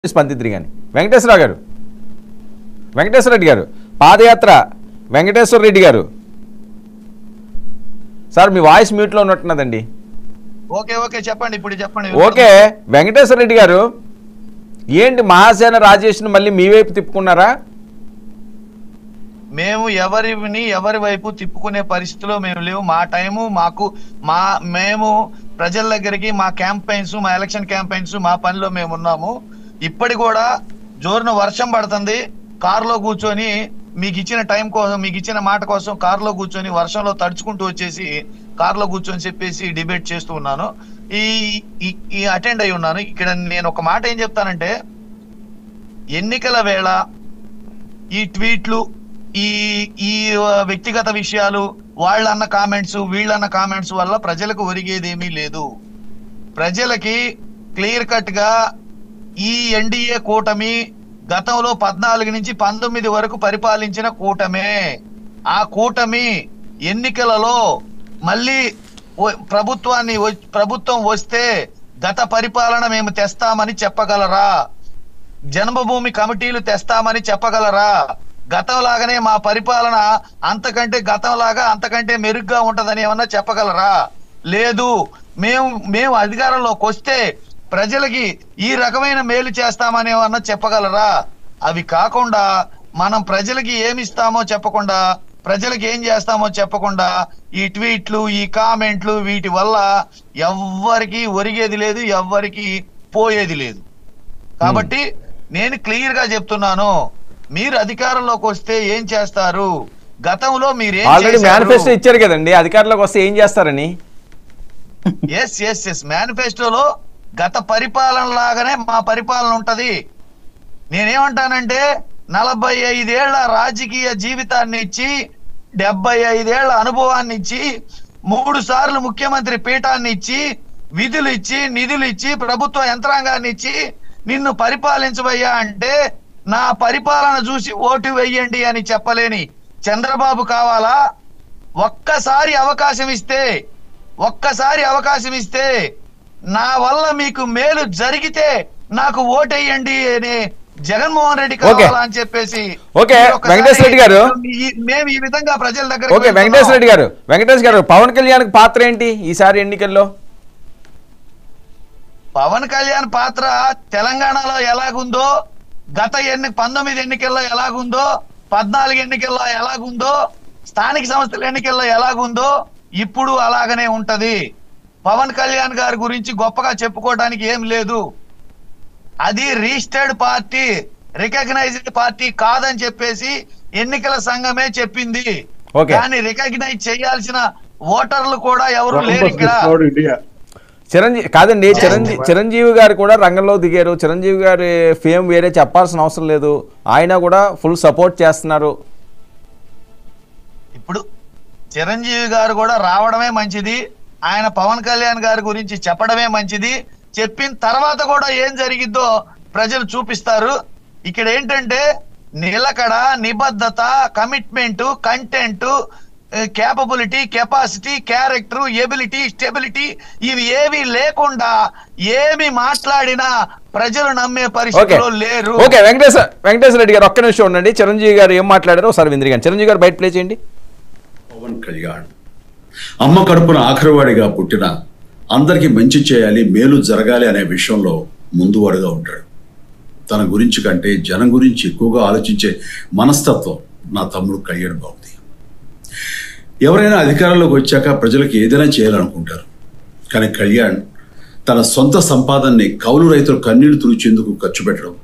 స్పందిద్రి కానీ వెంకటేశ్వరరావు గారు వెంకటేశ్వర రెడ్డి గారు పాదయాత్ర వెంకటేశ్వర రెడ్డి గారు సార్ మీ వాయిస్ మ్యూట్లో ఉన్నట్టున్నదండి ఓకే ఓకే చెప్పండి ఇప్పుడు చెప్పండి ఓకే వెంకటేశ్వర రెడ్డి గారు ఏంటి మహాసేన రాజేష్ని మళ్ళీ మీ వైపు తిప్పుకున్నారా మేము ఎవరిని ఎవరి వైపు తిప్పుకునే పరిస్థితిలో మేము లేవు మా టైము మాకు మా మేము ప్రజల దగ్గరికి మా క్యాంపెయిన్స్ మా ఎలక్షన్ క్యాంపెయిన్స్ మా పనిలో మేము ఉన్నాము ఇప్పటి కూడా జోరున వర్షం పడుతుంది కారులో కూర్చొని మీకు ఇచ్చిన టైం కోసం మీకు ఇచ్చిన మాట కోసం కారులో కూర్చొని వర్షంలో తడుచుకుంటూ వచ్చేసి కారులో కూర్చొని చెప్పేసి డిబేట్ చేస్తూ ఉన్నాను ఈ ఈ- ఈ అటెండ్ అయి ఉన్నాను ఇక్కడ నేను ఒక మాట ఏం చెప్తానంటే ఎన్నికల వేళ ఈ ట్వీట్లు ఈ ఈ వ్యక్తిగత విషయాలు వాళ్ళన్న కామెంట్స్ వీళ్ళన్న కామెంట్స్ వల్ల ప్రజలకు ఒరిగేది ఏమీ లేదు ప్రజలకి క్లియర్ కట్ గా ఈ ఎన్డీఏ కూటమి గతంలో పద్నాలుగు నుంచి పంతొమ్మిది వరకు పరిపాలించిన కూటమే ఆ కూటమి ఎన్నికలలో మళ్ళీ వ- ప్రభుత్వాన్ని వ- ప్రభుత్వం వస్తే గత పరిపాలన మేము తెస్తామని చెప్పగలరా జన్మభూమి కమిటీలు తెస్తామని చెప్పగలరా గతంలాగానే మా పరిపాలన అంతకంటే గతంలాగా అంతకంటే మెరుగ్గా ఉంటదని ఏమన్నా చెప్పగలరా లేదు మేము మేము అధికారంలోకి వస్తే ప్రజలకి ఈ రకమైన మేలు చేస్తామని ఏమన్నా చెప్పగలరా అవి కాకుండా మనం ప్రజలకి ఏమి ఇస్తామో చెప్పకుండా ప్రజలకు ఏం చేస్తామో చెప్పకుండా ఈ ట్వీట్లు ఈ కామెంట్లు వీటి వల్ల ఎవ్వరికి ఒరిగేది లేదు ఎవ్వరికి పోయేది లేదు కాబట్టి నేను క్లియర్ గా చెప్తున్నాను మీరు అధికారంలోకి వస్తే ఏం చేస్తారు గతంలో మీరు ఆల్రెడీ మేనిఫెస్టో ఇచ్చారు కదండి అధికారంలోకి వస్తే ఏం చేస్తారని ఎస్ ఎస్ ఎస్ మేనిఫెస్టోలో గత పరిపాలన లాగానే మా పరిపాలన ఉంటది నేనేమంటానంటే నలభై ఐదేళ్ల రాజకీయ జీవితాన్ని ఇచ్చి డెబ్బై ఐదేళ్ల అనుభవాన్ని ఇచ్చి మూడు సార్లు ముఖ్యమంత్రి పీఠాన్ని ఇచ్చి విధులు ఇచ్చి నిధులు ఇచ్చి ప్రభుత్వ యంత్రాంగాన్ని ఇచ్చి నిన్ను పరిపాలించబయ్యా అంటే నా పరిపాలన చూసి ఓటు వెయ్యండి అని చెప్పలేని చంద్రబాబు కావాలా ఒక్కసారి అవకాశం ఇస్తే ఒక్కసారి అవకాశం ఇస్తే నా వల్ల మీకు మేలు జరిగితే నాకు ఓటేయండి అని జగన్మోహన్ రెడ్డి ఓకే. కావాలా అని చెప్పేసి ఓకే, మీరు ఒక్కసారి వెంకటేశ్వర రెడ్డి గారు. ఈ- మేము ఈ విధంగా ప్రజల దగ్గర ఓకే వెంకటేశ్వర రెడ్డి గారు వెంకటేష్ గారు పవన్ కళ్యాణ్ పాత్ర ఏంటి ఈసారి ఎన్నికల్లో పవన్ కళ్యాణ్ పాత్ర తెలంగాణలో ఎలాగుందో గత ఎన్ని పంతొమ్మిది ఎన్నికల్లో ఎలాగుందో పద్నాలుగు ఎన్నికల్లో ఎలాగుందో స్థానిక సంస్థల ఎన్నికల్లో ఎలాగుందో ఇప్పుడు అలాగనే ఉంటది పవన్ కళ్యాణ్ గారి గురించి గొప్పగా చెప్పుకోవడానికి ఏం లేదు అది రిజిస్టర్డ్ పార్టీ రికగ్నైజ్డ్ పార్టీ కాదని చెప్పేసి ఎన్నికల సంఘమే చెప్పింది ఓకే. కానీ రికగ్నైజ్ చేయాల్సిన ఓటర్లు కూడా ఎవరు లేరు ఇక్కడ ఇండియా చిరంజీవి కాదండి చిరంజీవి చిరంజీవి గారు కూడా రంగంలో దిగారు చిరంజీవి గారి ఫేమ్ వేరే చెప్పాల్సిన అవసరం లేదు ఆయన కూడా ఫుల్ సపోర్ట్ చేస్తున్నారు ఇప్పుడు చిరంజీవి గారు కూడా రావడమే మంచిది ఆయన పవన్ కళ్యాణ్ గారి గురించి చెప్పడమే మంచిది చెప్పిన తర్వాత కూడా ఏం జరిగిద్దో ప్రజలు చూపిస్తారు ఇక్కడ ఏంటంటే నిలకడ నిబద్ధత commitment content capability capacity character ability stability ఇవి ఏవి లేకుండా ఏమి మాట్లాడినా ప్రజలు నమ్మే ఓకే పరిస్థితిలో లేరు ఓకే వెంకటేశ్వర వెంకటేశ్వర రెడ్డి గారు ఒక్క నిమిషం ఉండండి చిరంజీవి గారు ఏం మాట్లాడారో ఒకసారి విందిరి గారు చిరంజీవి గారు బయట ప్లే చేయండి పవన్ కళ్యాణ్ అమ్మ కడుపున ఆఖరివాడిగా పుట్టిన అందరికీ మంచి చేయాలి మేలు జరగాలి అనే విషయంలో ముందువాడుగా ఉంటాడు తన గురించి కంటే జనం గురించి ఎక్కువగా ఆలోచించే మనస్తత్వం నా తమ్ముడు కళ్యాణ్ బాబుది ఎవరైనా అధికారంలోకి వచ్చాక ప్రజలకు ఏదైనా చేయాలనుకుంటారు కానీ కళ్యాణ్ తన సొంత సంపాదనని కౌలు రైతులు కన్నీళ్లు తుడిచేందుకు ఖర్చు పెట్టడం